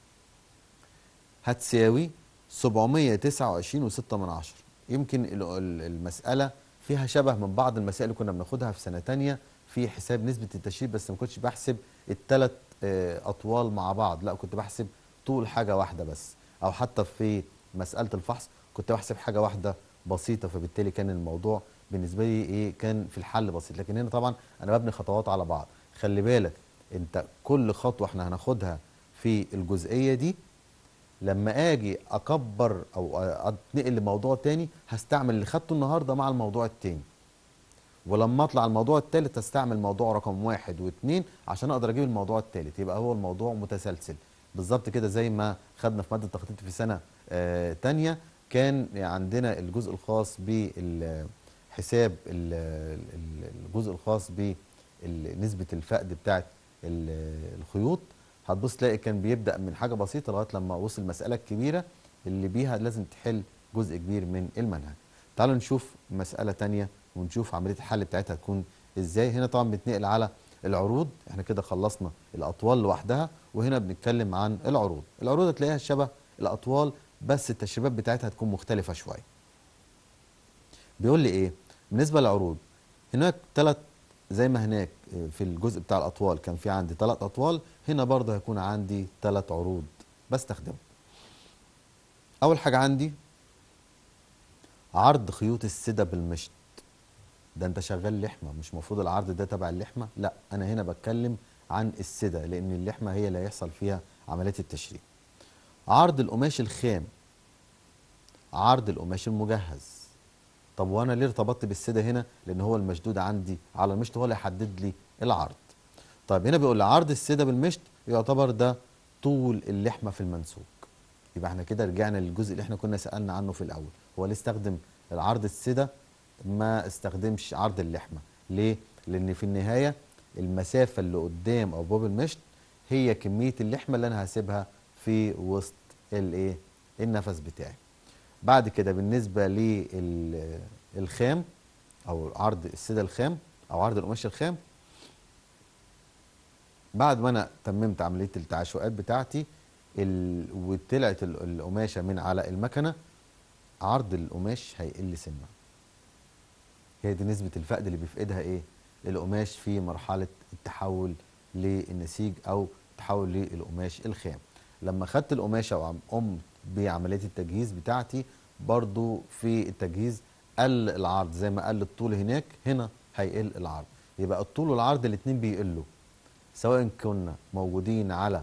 هتساوي 729 و6 من عشرة يمكن المسألة فيها شبه من بعض المسائل اللي كنا بناخدها في سنة تانية في حساب نسبة التشريب بس ما كنتش بحسب الثلاث أطوال مع بعض لا كنت بحسب طول حاجة واحدة بس أو حتى في مسألة الفحص كنت بحسب حاجة واحدة بسيطة فبالتالي كان الموضوع بالنسبة لي إيه كان في الحل بسيط لكن هنا طبعا أنا ببني خطوات على بعض خلي بالك أنت كل خطوة احنا هناخدها في الجزئية دي لما اجي اكبر او اتنقل لموضوع تاني هستعمل اللي خدته النهارده مع الموضوع التاني ولما اطلع الموضوع التالت هستعمل موضوع رقم واحد واثنين عشان اقدر اجيب الموضوع التالت يبقى هو الموضوع متسلسل بالظبط كده زي ما خدنا في ماده التخطيط في سنه آه تانية كان عندنا الجزء الخاص بحساب الجزء الخاص بنسبه الفقد بتاعه ال- الخيوط هتبص تلاقي كان بيبدا من حاجه بسيطه لغايه لما وصل المساله الكبيره اللي بيها لازم تحل جزء كبير من المنهج تعالوا نشوف مساله تانية ونشوف عمليه الحل بتاعتها تكون ازاي هنا طبعا بنتنقل على العروض احنا كده خلصنا الاطوال لوحدها وهنا بنتكلم عن العروض العروض هتلاقيها شبه الاطوال بس التشريبات بتاعتها هتكون مختلفه شويه بيقول لي ايه بالنسبه للعروض هناك ثلاث زي ما هناك في الجزء بتاع الاطوال كان في عندي ثلاث اطوال هنا برضه هيكون عندي ثلاث عروض بستخدمهم اول حاجه عندي عرض خيوط السدة بالمشط ده انت شغال لحمه مش المفروض العرض ده تبع اللحمه لا انا هنا بتكلم عن السدة لان اللحمه هي اللي هيحصل فيها عمليه التشريب عرض القماش الخام عرض القماش المجهز طب وانا ليه ارتبطت بالسدة هنا لان هو المشدود عندي على المشط هو اللي هيحدد لي العرض طيب هنا بيقول لي عرض السدة بالمشط يعتبر ده طول اللحمه في المنسوج يبقى احنا كده رجعنا للجزء اللي احنا كنا سالنا عنه في الاول هو ليه استخدم العرض السدة ما استخدمش عرض اللحمه ليه لان في النهايه المسافه اللي قدام او باب المشط هي كميه اللحمه اللي انا هسيبها في وسط الايه النفس بتاعي بعد كده بالنسبه للخام او عرض السدة الخام او عرض القماش الخام بعد ما انا تممت عمليه التعشقات بتاعتي ال... وطلعت ال- القماشه من على المكنه عرض القماش هيقل سنه هي دي نسبه الفقد اللي بيفقدها ايه القماش في مرحله التحول للنسيج او تحول للقماش الخام لما خدت القماشه وقمت بعمليه التجهيز بتاعتي برضو في التجهيز قل العرض زي ما قل الطول هناك هنا هيقل العرض يبقى الطول والعرض الاتنين بيقلوا سواء كنا موجودين على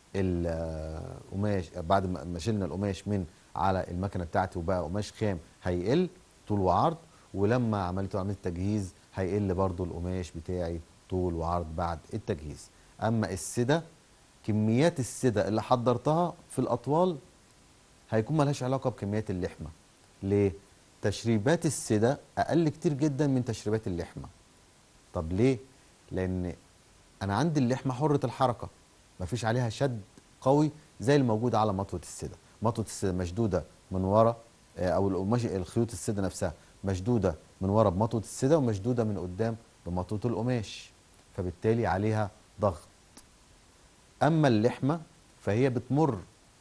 القماش بعد ما ما شلنا القماش من على المكنه بتاعتي وبقى قماش خام هيقل طول وعرض ولما عملت عمليه التجهيز هيقل برضو القماش بتاعي طول وعرض بعد التجهيز اما السده كميات السده اللي حضرتها في الاطوال هيكون ملهاش علاقه بكميات اللحمه ليه تشريبات السده اقل كتير جدا من تشريبات اللحمه طب ليه لان انا عندي اللحمه حره الحركه مفيش عليها شد قوي زي الموجود على مطوه السده مطوه السده مشدوده من ورا آه، او القماش الخيوط السده نفسها مشدوده من ورا بمطوه السده ومشدوده من قدام بمطوه القماش فبالتالي عليها ضغط اما اللحمه فهي بتمر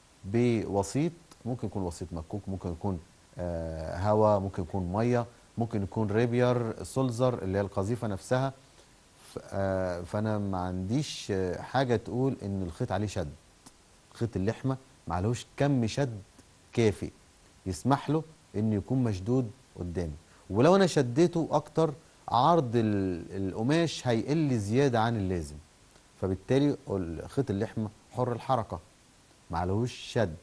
بوسيط ممكن يكون وسيط مكوك ممكن يكون آه هواء ممكن يكون ميه ممكن يكون ريبير سولزر اللي هي القذيفه نفسها ف- آه، فانا ما عنديش آه، حاجه تقول ان الخيط عليه شد خيط اللحمه ما عليهوش كم شد كافي يسمح له انه يكون مشدود قدامي ولو انا شديته اكتر عرض ال- القماش هيقل زياده عن اللازم فبالتالي ال- خيط اللحمه حر الحركه ما عليهوش شد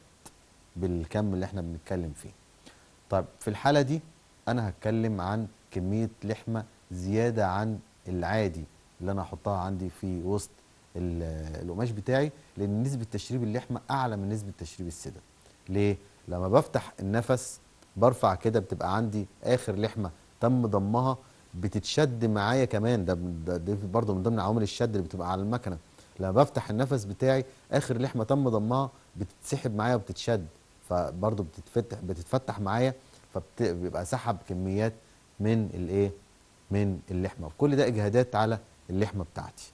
بالكم اللي احنا بنتكلم فيه طيب في الحالة دي أنا هتكلم عن كمية لحمة زيادة عن العادي اللي أنا أحطها عندي في وسط ال- القماش بتاعي لأن نسبة تشريب اللحمة أعلى من نسبة تشريب السدة ليه؟ لما بفتح النفس برفع كده بتبقى عندي آخر لحمة تم ضمها بتتشد معايا كمان ده ده, ده برضه من ضمن عوامل الشد اللي بتبقى على المكنة لما بفتح النفس بتاعي آخر لحمة تم ضمها بتتسحب معايا وبتتشد فبرضه بتتفتح بتتفتح معايا فبيبقى سحب كميات من الايه من اللحمه كل ده اجهادات على اللحمه بتاعتي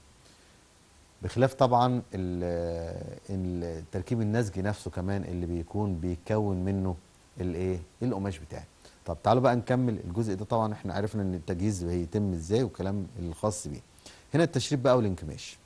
بخلاف طبعا ال- التركيب النسجي نفسه كمان اللي بيكون بيتكون منه الايه القماش بتاعي طب تعالوا بقى نكمل الجزء ده طبعا احنا عرفنا ان التجهيز هيتم ازاي والكلام الخاص بيه هنا التشريب بقى والانكماش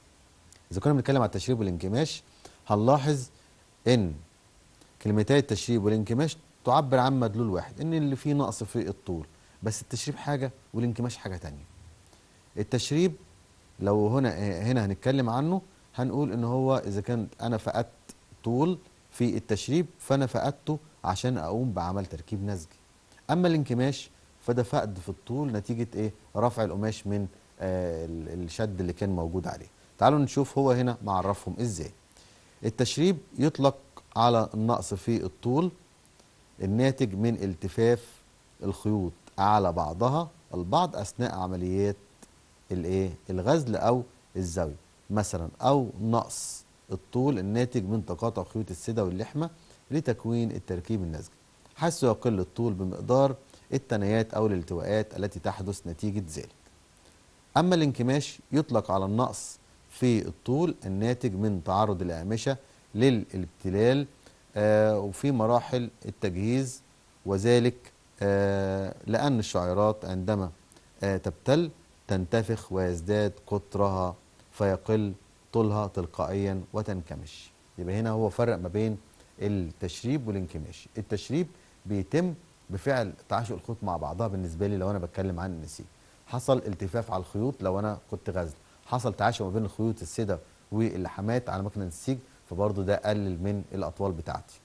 اذا كنا بنتكلم على التشريب والانكماش هنلاحظ ان كلمتي التشريب والانكماش تعبر عن مدلول واحد ان اللي فيه نقص في الطول بس التشريب حاجه والانكماش حاجه تانية التشريب لو هنا هنا هنتكلم عنه هنقول ان هو اذا كان انا فقدت طول في التشريب فانا فقدته عشان اقوم بعمل تركيب نسجي اما الانكماش فده فقد في الطول نتيجه ايه رفع القماش من آه ال- الشد اللي كان موجود عليه تعالوا نشوف هو هنا معرفهم ازاي التشريب يطلق على النقص في الطول الناتج من التفاف الخيوط على بعضها البعض اثناء عمليات الايه الغزل او الزاويه مثلا او نقص الطول الناتج من تقاطع خيوط السدة واللحمه لتكوين التركيب النسجي حيث يقل الطول بمقدار التنايات او الالتواءات التي تحدث نتيجه ذلك اما الانكماش يطلق على النقص في الطول الناتج من تعرض الاقمشه للابتلال آه وفي مراحل التجهيز وذلك آه لان الشعيرات عندما آه تبتل تنتفخ ويزداد قطرها فيقل طولها تلقائيا وتنكمش يبقى هنا هو فرق ما بين التشريب والانكماش التشريب بيتم بفعل تعاشق الخيوط مع بعضها بالنسبه لي لو انا بتكلم عن النسيج حصل التفاف على الخيوط لو انا كنت غزل حصل تعاشق ما بين الخيوط السده واللحمات على مكنه النسيج فبرضه ده قلل من الاطوال بتاعتي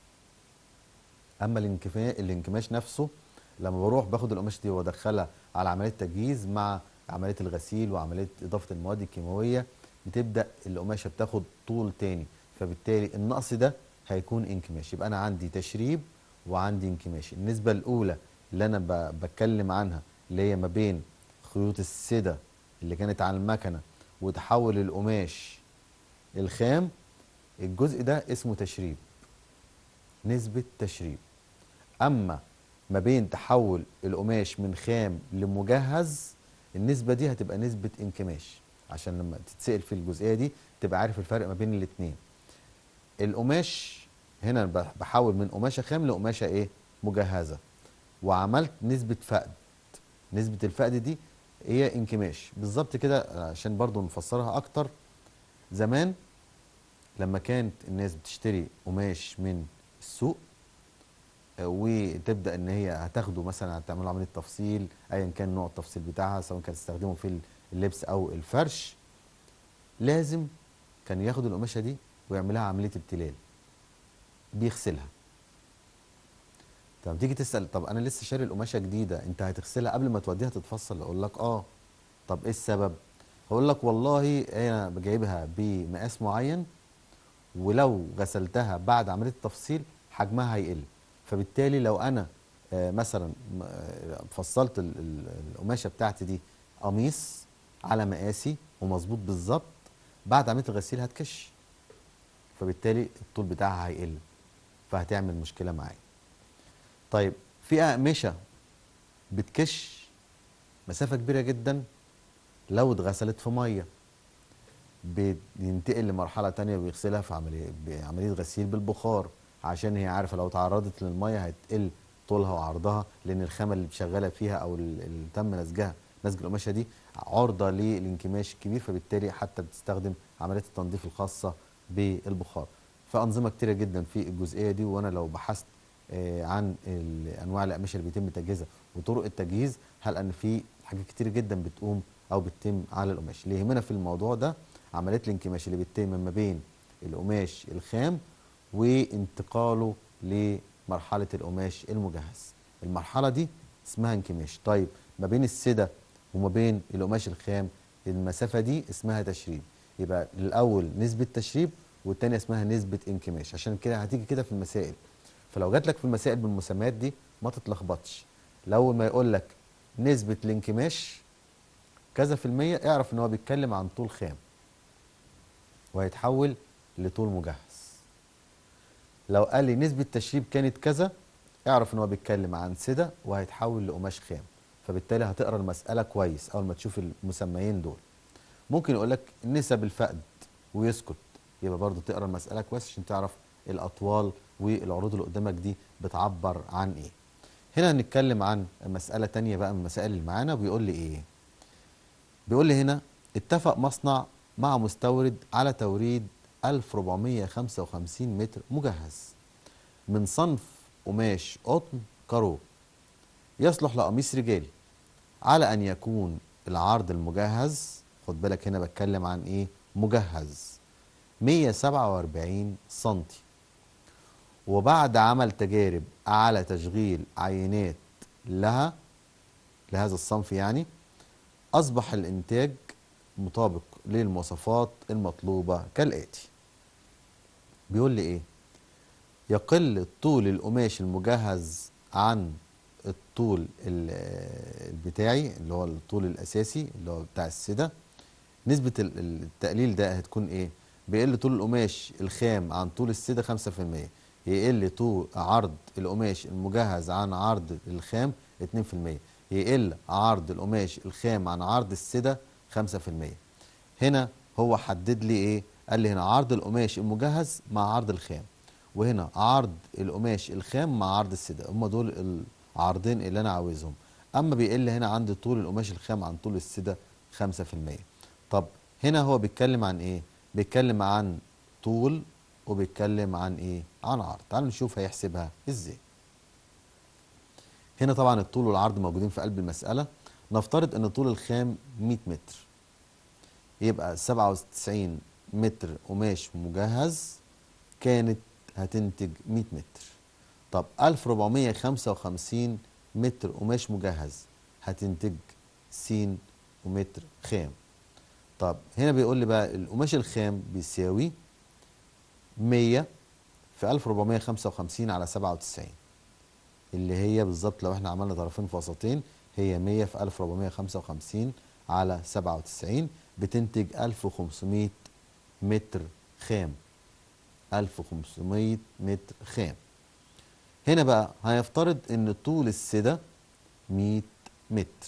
اما الانكفا- الانكماش نفسه لما بروح باخد القماش دي وادخلها على عمليه تجهيز مع عمليه الغسيل وعمليه اضافه المواد الكيماويه بتبدا القماشه بتاخد طول تاني فبالتالي النقص ده هيكون انكماش يبقى انا عندي تشريب وعندي انكماش النسبه الاولى اللي انا ب- بتكلم عنها اللي هي ما بين خيوط السده اللي كانت على المكنه وتحول القماش الخام الجزء ده اسمه تشريب نسبة تشريب أما ما بين تحول القماش من خام لمجهز النسبة دي هتبقى نسبة انكماش عشان لما تتسأل في الجزئية دي تبقى عارف الفرق ما بين الاتنين القماش هنا بح- بحول من قماشة خام لقماشة ايه مجهزة وعملت نسبة فقد نسبة الفقد دي هي انكماش بالظبط كده عشان برضو نفسرها اكتر زمان لما كانت الناس بتشتري قماش من السوق آه، وتبدا ان هي هتاخده مثلا هتعمل له عمليه تفصيل ايا كان نوع التفصيل بتاعها سواء كانت تستخدمه في اللبس او الفرش لازم كان ياخد القماشه دي ويعملها عمليه ابتلال بيغسلها طب تيجي تسال طب انا لسه شاري القماشه جديده انت هتغسلها قبل ما توديها تتفصل اقول لك اه طب ايه السبب هقول لك والله انا جايبها بمقاس معين ولو غسلتها بعد عمليه التفصيل حجمها هيقل فبالتالي لو انا آه، مثلا م- آه، فصلت ال- ال- القماشه بتاعتي دي قميص على مقاسي ومظبوط بالظبط بعد عمليه الغسيل هتكش فبالتالي الطول بتاعها هيقل فهتعمل مشكله معايا طيب في اقمشه بتكش مسافه كبيره جدا لو اتغسلت في ميه بينتقل لمرحله تانية ويغسلها في عمليه بعمليه غسيل بالبخار عشان هي عارفه لو تعرضت للميه هتقل طولها وعرضها لان الخامه اللي شغاله فيها او ال- اللي تم نسجها نسج القماشه دي عرضه للانكماش الكبير فبالتالي حتى بتستخدم عمليات التنظيف الخاصه بالبخار فانظمه كتيره جدا في الجزئيه دي وانا لو بحثت آه، عن ال- انواع الاقمشه اللي بيتم تجهيزها وطرق التجهيز هل ان في حاجات كتير جدا بتقوم او بتتم على القماش اللي يهمنا في الموضوع ده عمليه الانكماش اللي بتتم ما بين القماش الخام وانتقاله لمرحله القماش المجهز المرحله دي اسمها انكماش طيب ما بين السده وما بين القماش الخام المسافه دي اسمها تشريب يبقى الاول نسبه تشريب والتانية اسمها نسبه انكماش عشان كده هتيجي كده في المسائل فلو جات لك في المسائل بالمسميات دي ما تتلخبطش لو ما يقول لك نسبه الانكماش كذا في المية اعرف ان هو بيتكلم عن طول خام وهيتحول لطول مجهز لو قال لي نسبة تشريب كانت كذا اعرف ان هو بيتكلم عن سدة وهيتحول لقماش خام فبالتالي هتقرا المسألة كويس اول ما تشوف المسميين دول ممكن يقول لك نسب الفقد ويسكت يبقى برضو تقرا المسألة كويس عشان تعرف الاطوال والعروض اللي قدامك دي بتعبر عن ايه هنا هنتكلم عن مسألة تانية بقى من المسائل اللي معانا بيقول لي ايه بيقول لي هنا اتفق مصنع مع مستورد على توريد 1455 متر مجهز من صنف قماش قطن كارو يصلح لقميص رجالي على ان يكون العرض المجهز خد بالك هنا بتكلم عن ايه مجهز 147 سنتي وبعد عمل تجارب على تشغيل عينات لها لهذا الصنف يعني أصبح الإنتاج مطابق للمواصفات المطلوبة كالآتي بيقول لي إيه يقل طول القماش المجهز عن الطول بتاعي اللي هو الطول الاساسي اللي هو بتاع السده نسبه التقليل ده هتكون ايه بيقل طول القماش الخام عن طول السده 5% يقل طول عرض القماش المجهز عن عرض الخام 2% يقل عرض القماش الخام عن عرض السده 5% هنا هو حدد لي ايه قال لي هنا عرض القماش المجهز مع عرض الخام وهنا عرض القماش الخام مع عرض السده هم دول العرضين اللي انا عاوزهم اما بيقل هنا عندي طول القماش الخام عن طول السده 5% طب هنا هو بيتكلم عن ايه بيتكلم عن طول وبيتكلم عن ايه عن عرض تعالوا نشوف هيحسبها ازاي هنا طبعا الطول والعرض موجودين في قلب المساله نفترض ان طول الخام 100 متر يبقى 97 متر قماش مجهز كانت هتنتج 100 متر طب 1455 متر قماش مجهز هتنتج س ومتر خام طب هنا بيقول لي بقى القماش الخام بيساوي 100 في 1455 على 97 اللي هي بالظبط لو احنا عملنا طرفين في وسطين هي 100 في 1455 على 97 بتنتج 1500 متر خام 1500 متر خام هنا بقى هيفترض ان طول السدة 100 متر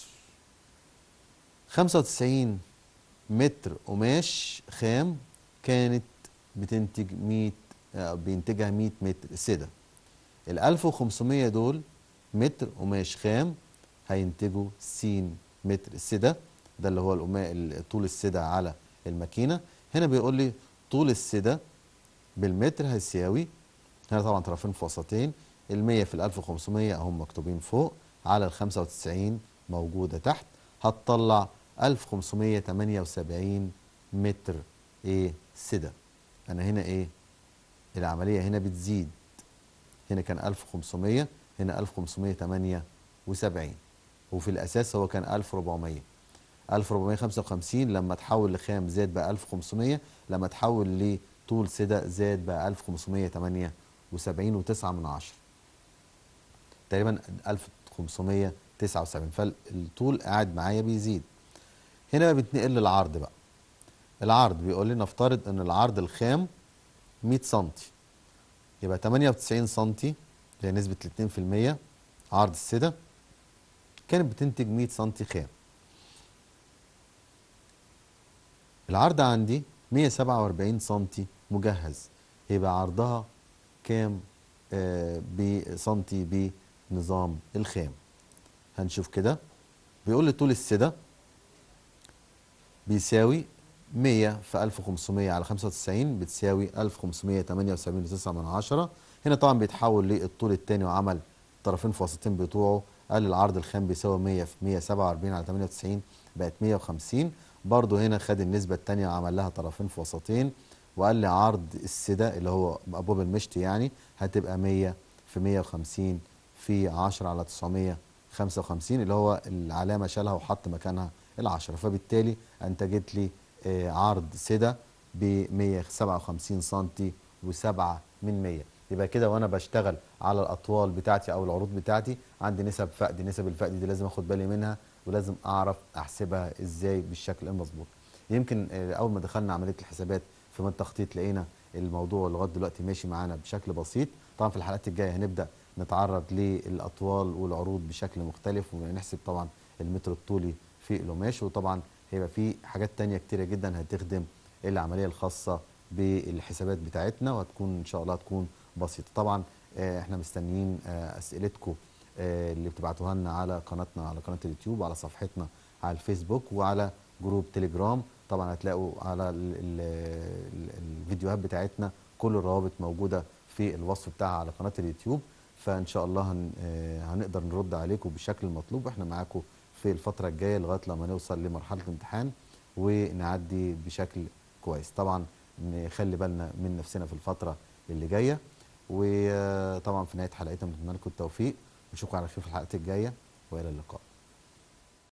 95 متر قماش خام كانت بتنتج 100 بينتجها 100 متر سدة ال 1500 دول متر قماش خام هينتجوا س متر سدة ده اللي هو طول السدة على الماكينة هنا بيقول لي طول السدة بالمتر هيساوي هنا طبعا طرفين في وسطين ال 100 في ال 1500 هم مكتوبين فوق على ال 95 موجودة تحت هتطلع 1578 متر ايه سدة انا هنا ايه العملية هنا بتزيد هنا كان 1500 هنا 1578 وفي الاساس هو كان 1400 1455 لما تحول لخام زاد بقى 1500 لما تحول لطول سدة زاد بقى 1578 و9 من 10 تقريبا 1579 فالطول قاعد معايا بيزيد هنا بقى بتنقل للعرض بقى العرض بيقول لي نفترض ان العرض الخام 100 سم يبقى 98 سم اللي هي نسبة ال 2% عرض السدة كانت بتنتج 100 سم خام العرض عندي 147 سم مجهز يبقى عرضها كام آه بسنتي بنظام الخام هنشوف كده بيقول لي طول السدة بيساوي 100 في 1500 على 95 بتساوي 1578.9 من عشرة هنا طبعا بيتحول للطول الثاني وعمل طرفين في وسطين بتوعه قال العرض الخام بيساوي 100 في 147 على 98 بقت 150 برضه هنا خد النسبة الثانية وعمل لها طرفين في وسطين وقال لي عرض السدة اللي هو أبواب المشط يعني هتبقى 100 في 150 في 10 على 955 اللي هو العلامة شالها وحط مكانها العشرة فبالتالي أنتجت لي عرض سدة ب 157 سم و7 من 100 يبقى كده وانا بشتغل على الاطوال بتاعتي او العروض بتاعتي عندي نسب فقد نسب الفقد دي لازم اخد بالي منها ولازم اعرف احسبها ازاي بالشكل المظبوط يمكن اول ما دخلنا عمليه الحسابات في مد التخطيط لقينا الموضوع لغايه دلوقتي ماشي معانا بشكل بسيط طبعا في الحلقات الجايه هنبدا نتعرض للاطوال والعروض بشكل مختلف ونحسب طبعا المتر الطولي في القماش وطبعا هيبقى في حاجات تانية كتيرة جدا هتخدم العملية الخاصة بالحسابات بتاعتنا وهتكون ان شاء الله هتكون بسيطة طبعا احنا مستنيين اسئلتكم اللي بتبعتوها لنا على قناتنا على قناة اليوتيوب وعلى صفحتنا على الفيسبوك وعلى جروب تليجرام طبعا هتلاقوا على ال ال ال الفيديوهات بتاعتنا كل الروابط موجودة في الوصف بتاعها على قناة اليوتيوب فان شاء الله هن هنقدر نرد عليكم بالشكل المطلوب واحنا معاكم في الفترة الجاية لغاية لما نوصل لمرحلة الامتحان ونعدي بشكل كويس طبعا نخلي بالنا من نفسنا في الفترة اللي جاية وطبعا في نهاية حلقتنا بنتمنى لكم التوفيق ونشوفكم على خير في الحلقات الجاية وإلى اللقاء